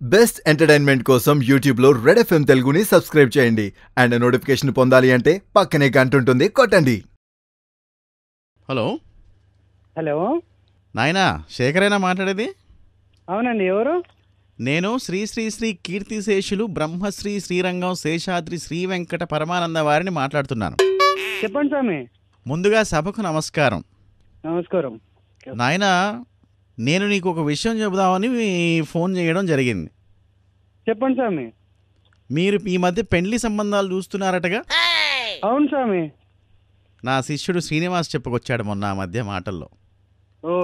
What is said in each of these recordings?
Best entertainment కోసం యూట్యూబ్లో Red FM తెలుగుని సబ్స్క్రైబ్ చేయండి అండ్ నోటిఫికేషన్ పొందాలి అంటే పక్కనే గంట ఉంటుంది కొట్టండి హలో హలో నాయనా శేఖరేనా మాట్లాడేది అవునండి ఎవరు నేను శ్రీ శ్రీ శ్రీ కీర్తిశేషులు బ్రహ్మశ్రీ శ్రీరంగం శేషాద్రి శ్రీ వెంకట పరమానంద వారిని మాట్లాడుతున్నాను చెప్పండి స్వామి ముందుగా సభకు నమస్కారం నమస్కారం నాయనా నేను నీకు ఒక విషయం చెబుదామని ఫోన్ చేయడం జరిగింది చెప్పండి స్వామి మీరు ఈ మధ్య పెండ్లి సంబంధాలు చూస్తున్నారటగా అవును స్వామి నా శిష్యుడు శ్రీనివాస్ చెప్పుకొచ్చాడు మొన్న ఆ మధ్య మాటల్లో ఓ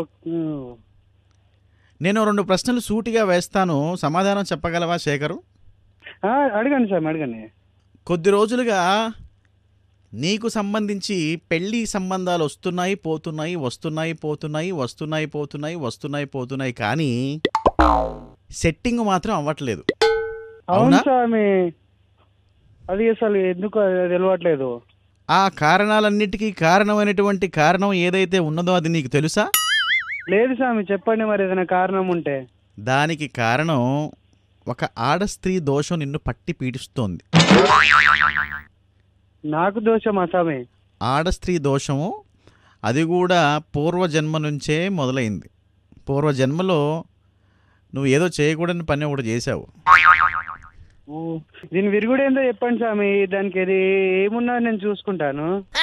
నేను రెండు ప్రశ్నలు సూటిగా వేస్తాను సమాధానం చెప్పగలవా శేఖరు ఆ, అడగండి స్వామి అడగండి కొద్ది రోజులుగా నీకు సంబంధించి పెళ్లి సంబంధాలు వస్తున్నాయి పోతున్నాయి వస్తున్నాయి పోతున్నాయి వస్తున్నాయి పోతున్నాయి వస్తున్నాయి పోతున్నాయి కానీ సెట్టింగ్ మాత్రం అవ్వట్లేదు అవును అవునా? స్వామి అది అసలు ఎందుకు అది తెలియట్లేదు ఆ కారణాలన్నిటికీ కారణమైనటువంటి కారణం ఏదైతే ఉన్నదో అది నీకు తెలుసా లేదు స్వామి చెప్పండి మరి ఏదైనా కారణం ఉంటే దానికి కారణం ఒక ఆడ స్త్రీ దోషం నిన్ను పట్టి పీడిస్తోంది నాకు దోషమా స్వామి ఆడ స్త్రీ దోషము అది కూడా పూర్వజన్మ నుంచే మొదలైంది పూర్వజన్మలో నువ్వు ఏదో చేయకూడని పని ఒకటి చేశావు ఓ, దీని విరుగుడు ఏందో చెప్పండి స్వామి దానికి ఇది ఏమున్నా నేను చూసుకుంటాను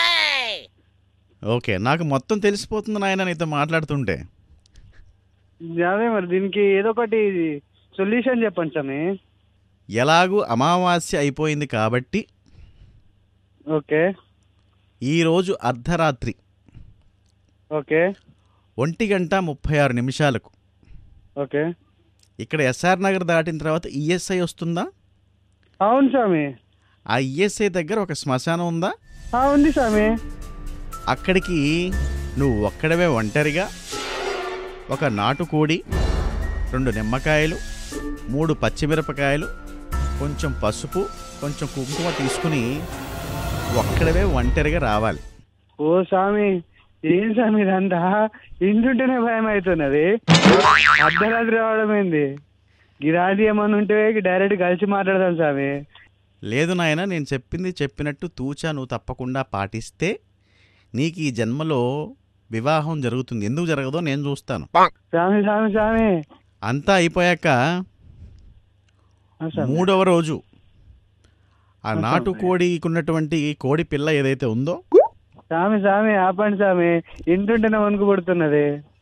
ఓకే నాకు మొత్తం తెలిసిపోతుంది నాయన నీతో మాట్లాడుతుంటే అదే మరి దీనికి ఏదో ఒకటి సొల్యూషన్ చెప్పండి స్వామి ఎలాగూ అమావాస్య అయిపోయింది కాబట్టి ఓకే ఈరోజు అర్ధరాత్రి ఓకే ఒంటి గంట ముప్పై ఆరు నిమిషాలకు ఓకే ఇక్కడ ఎస్ఆర్ నగర్ దాటిన తర్వాత ఈఎస్ఐ వస్తుందా అవును స్వామి ఆ ఈఎస్ఐ దగ్గర ఒక శ్మశానం ఉందా ఆ, ఉంది స్వామి అక్కడికి నువ్వు ఒక్కడవే ఒంటరిగా ఒక నాటుకోడి రెండు నిమ్మకాయలు మూడు పచ్చిమిరపకాయలు కొంచెం పసుపు కొంచెం కుంకుమ తీసుకుని ఒక్కడవే ఒంటరిగా రావాలి ఓ స్వామి ఏం స్వామి ఇదంతా ఇంటుంటేనే భయం అవుతున్నది అర్ధరాత్రి రావడం ఏంది గిరాది ఏమన్నా ఉంటే డైరెక్ట్ కలిసి మాట్లాడదాం స్వామి లేదు నాయన నేను చెప్పింది చెప్పినట్టు తూచా నువ్వు తప్పకుండా పాటిస్తే నీకు ఈ జన్మలో వివాహం జరుగుతుంది ఎందుకు జరగదో నేను చూస్తాను స్వామి స్వామి స్వామి అంతా అయిపోయాక ఆ స్వామి. మూడవ రోజు ఆ ఆ నాటు స్వామి. కోడికి ఉన్నటువంటి కోడి పిల్ల ఏదైతే ఉందో స్వామి స్వామి ఆపండి స్వామి ఇంటుంటేనే వణుకు పడుతున్నది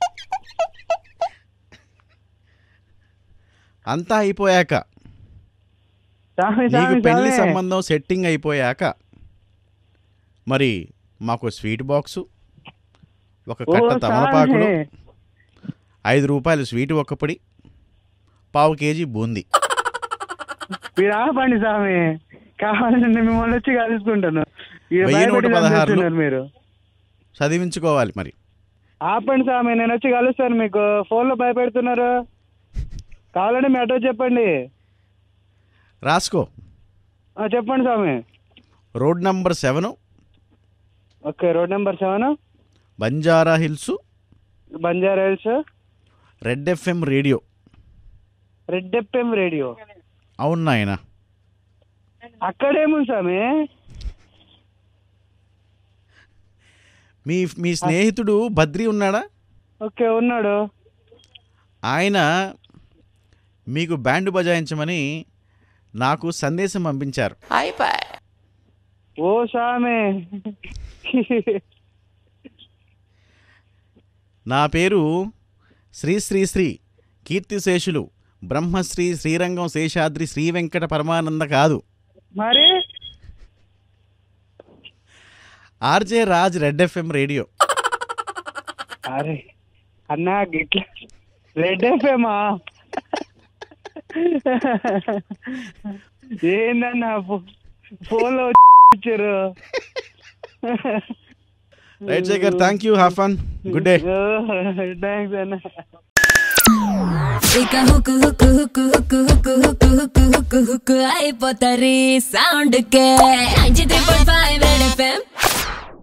అంతా అయిపోయాక స్వామి నీకు స్వామి పెళ్లి స్వామి సంబంధం సెట్టింగ్ అయిపోయాక మరి మాకు స్వీట్ బాక్సు ఒక ఓ కట్ట తమలపాకులు స్వామి. ఐదు రూపాయలు స్వీట్ ఒక్కపొడి పావు కేజీ బూందీ మీరు ఆపండి స్వామి కావాలంటే మిమ్మల్ని వచ్చి కలుసుకుంటాను ఇక వెయ్యి నూట భయపెట్టి పదహారులు. చంపేస్తున్నారు మీరు చదివించుకోవాలి మరి ఆపండి స్వామి నేను వచ్చి కలుస్తాను మీకు ఫోన్లో భయపెడుతున్నారు కావాలంటే మీ అడ్రస్ చెప్పండి రాసుకో ఆ, చెప్పండి స్వామి road number seven okay road number seven Banjara Hills Banjara Hills Red FM radio Red FM radio అవును నాయన అక్కడేముంది స్వామి మీ మీ స్నేహితుడు బద్రి ఉన్నాడా ఓకే ఉన్నాడు ఆయన మీకు బ్యాండ్ బజాయించమని నాకు సందేశం పంపించారు ఓ స్వామి నా పేరు శ్రీ శ్రీ శ్రీ కీర్తిశేషులు బ్రహ్మశ్రీ శ్రీరంగం శేషాద్రి శ్రీ వెంకట పరమానంద కాదు మరి RJ Raj Red FM radio అరే అన్నా గిట్లా రెడ్ ఎఫ్ఎమా ఏందన్నా ఫోన్లో ఇచ్చారు right Shekhar thank you have fun good day thanks అన్న ఇక హుక్ హుక్ హుక్ హుక్ హుక్ హుక్ హుక్ హుక్ హుక్ అయిపోతారి సౌండ్ కే ninety three point five FM